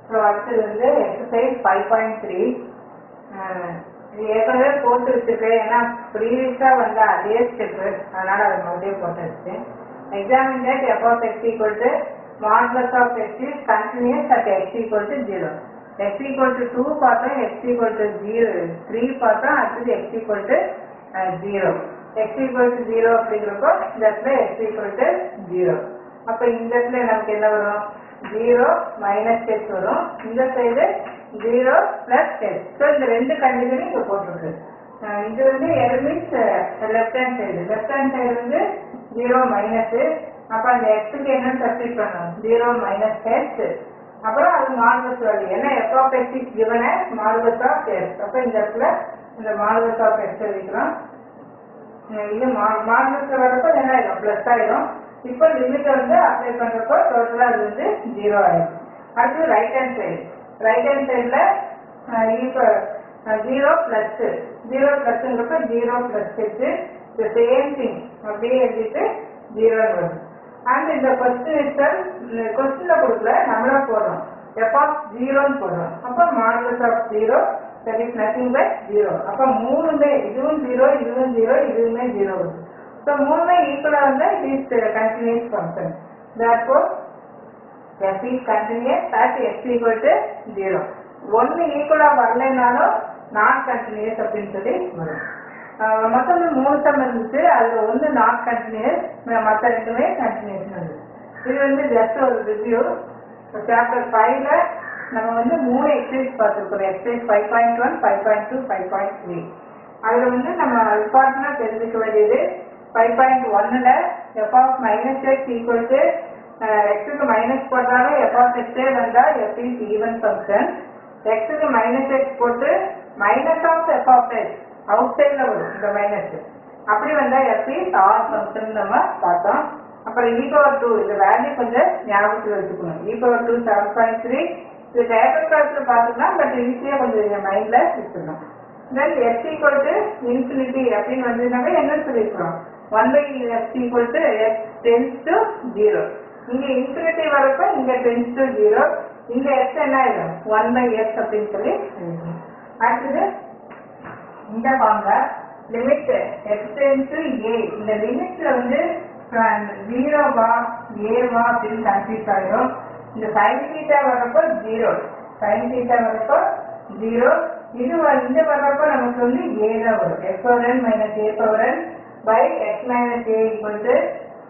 So அடுத்தது வந்து exercise five point three இது ஏற்கனவே போட்டு வச்சிருக்கேன் ஏன்னா ப்ரீவியஸாக வந்த அதே ஸ்டெப்பு அதனால அதை மறுபடியும் போட்டு வச்சேன் examine that f of x equal to modulus of x is continuous at x equal to zero x equal to two பார்த்தோம் x equal to zero three பார்த்தோம் அடுத்தது x equal to zero x equal to zero அப்படிங்கிறப்போ இந்த இடத்துல X equal to zero அப்போ இந்த இடத்துல நமக்கு என்ன வரும் ஜீரோ மைனஸ் டெஸ்ட் வரும் இந்த side zero plus test so இந்த ரெண்டு கண்டிஷனும் இங்கே போட்டிருக்கு அஹ் இது வந்து L means left hand side left hand side வந்து ஜீரோ மைனஸ் அப்போ அந்த எக்ஸுக்கு என்ன சப்ஸ்டிட் பண்ணணும் ஜீரோ மைனஸ் டெஸ்ட் அப்புறம் அது மாடுலஸ் வேல்யூ ஏன்னா f of x is given modulus of test அப்போ இந்த இடத்துல இந்த மாடுலஸ் ஆஃப் எக்ஸ் எழுதிக்கிறோம் அஹ் இது மாடுலஸ்ல வரப்போ என்ன ஆயிடும் ப்ளஸ் ஆயிடும் இப்போ லிமிட் வந்து அப்ளை பண்றப்போ டோட்டலா அது வந்து ஜீரோ ஆயிடும் அடுத்து right hand side right hand சைடுல இப்போ ஜீரோ பிளஸ் ஜீரோ பிளஸ்ங்கிறப்ப ஜீரோ பிளஸ் வச்சு சேம் திங் அப்படியே எழுதிட்டு ஜீரோன்னு வரும் அண்ட் இந்த கொஸ்டின் இட்சல் கொஸ்டின்ல கொடுக்கல நம்மளா போடுறோம் எஃப் ஆஃப் ஜீரோன்னு போடுறோம் அப்போ modulus of zero that is nothing but zero அப்போ மூணுமே இதுவும் ஜீரோ இதுவும் ஜீரோ இதுவுமே ஜீரோ வருது ஸோ மூணுமே ஈக்குவலாக இருந்தால் it is continuous function therefore f is continuous at x equal to 0 ஒன்று ஈக்குவலாக வரலைனாலும் நாட் கண்டினியூஸ் அப்படின்னு சொல்லி வரும் ஆஹ் மொத்தம் வந்து மூணு சம் இருந்துச்சு அதில் ஒன்று நாட் கண்டினியூஸ் மற்ற ரெண்டுமே கண்டினியூஸ் இருந்துச்சு இது வந்து ஜஸ்ட் ஒரு ரிவ்யூ சாப்டர் ஃபைவ்ல நம்ம வந்து மூணு எக்ஸசைஸ் பார்த்துருக்கோம் exercise five point one five point two five point three அதில் வந்து நம்ம இம்பார்ட்டண்டாக தெரிஞ்சுக்க வேண்டியது ஃபைவ் பாயிண்ட் ஒன்னில் f of minus x equal to எக்ஸுக்கு மைனஸ் போட்டாலும் எஃப் ஆஃப் எக்ஸே வந்தால் எஃப் இஸ் ஈவன் ஃபங்க்ஷன் எக்ஸுக்கு மைனஸ் எக்ஸ் போட்டு minus of f of x out சைடில் வரும் இந்த மைனஸ் அப்படி வந்தால் எஃப் இஸ் ஆர் ஃபங்க்ஷன் நம்ம பார்த்தோம் அப்புறம் இ பவர் டூ இந்த வேல்யூ கொஞ்சம் ஞாபகத்தில் வச்சுக்கணும் e power two seven point three இது பேப்பர் கிளாஸில் பார்த்துக்கலாம் பட் ஈஸியாக கொஞ்சம் மைண்டில் வச்சுக்கணும் then s equal to infinity அப்படின்னு வந்ததுனாவே என்ன சொல்லியிருக்கிறோம் one by s equal to s tends to zero இங்க இன்ஃபினிட்டி வரப்ப இங்க டென்ஸ் டு ஜீரோ இங்க எஸ் என்ன ஆயிடும் ஒன் பை எஸ் அப்படின்னு சொல்லி எழுதணும். அடுத்தது இந்த வாங்க limit x tends to a இந்த லிமிட்ல வந்து ஜீரோவா ஏவா அப்படின்னு கன்ஃபியூஸ் ஆயிடும் இந்த சைன் தீட்டா வரப்போ ஜீரோ சைன் தீட்டா வரப்போ ஜீரோ இது வ- இந்த வர்றப்போ நமக்கு வந்து ஏ தான் வரும் x power n minus a power n by x minus a equal to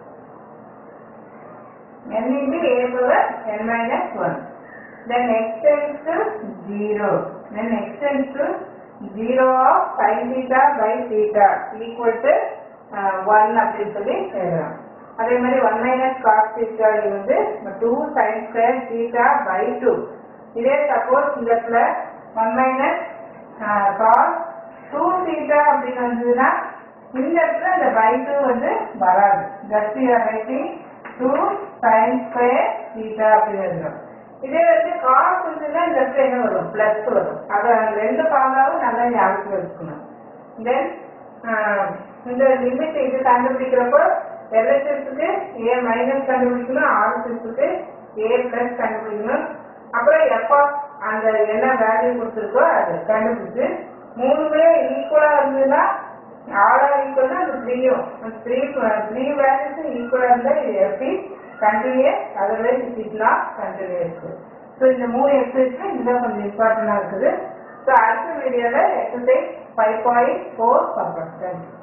n into a power n minus 1. Then x tends to 0. Then x tends to 0 of sin theta by theta equal to uh, 1 அப்படின்னு சொல்லி எழுதலாம் அதே மாதிரி 1 minus cos theta இது வந்து 2 sin square theta by 2 இதே suppose இந்த இடத்துல 1 minus uh, cos 2 theta அப்படின்னு வந்ததுன்னா இந்த இடத்துல இந்த by 2 வந்து வராது just you are writing 2 sin square theta அப்படின்னு எழுதுறோம் இதே வந்து காஸ் இருந்ததுன்னா இந்த இடத்துல என்ன வரும் பிளஸ் வரும் அதை அந்த ரெண்டு பாதாவும் நல்லா ஞாபகத்தில் வச்சுக்கணும் தென் இந்த லிமிட் இது கண்டுபிடிக்கிறப்போ எல்எஸ்எஸ்க்கு ஏ மைனஸ் கண்டுபிடிக்கணும் ஆர்எஸ்எஸ்க்கு ஏ பிளஸ் கண்டுபிடிக்கணும் அப்புறம் எப்போ அந்த என்ன வேல்யூ கொடுத்துருக்கோ அது கண்டுபிடிச்சு மூணுமே ஈக்குவலா இருந்ததுன்னா ஆல் ஆர் ஈக்குவல்னா அந்த த்ரீயும் த்ரீ த்ரீ வேல்யூஸும் ஈக்குவலாக இருந்தால் இது எப்படி continuous otherwise it is not continuous so இந்த மூணு எக்ஸசைஸ்ல இதுதான் கொஞ்சம் இம்பார்ட்டண்டாக இருக்குது ஸோ அடுத்த வீடியோவில் எக்ஸசைஸ் ஃபைவ் பாயிண்ட் ஃபோர் பார்ப்போம் தேங்க்யூ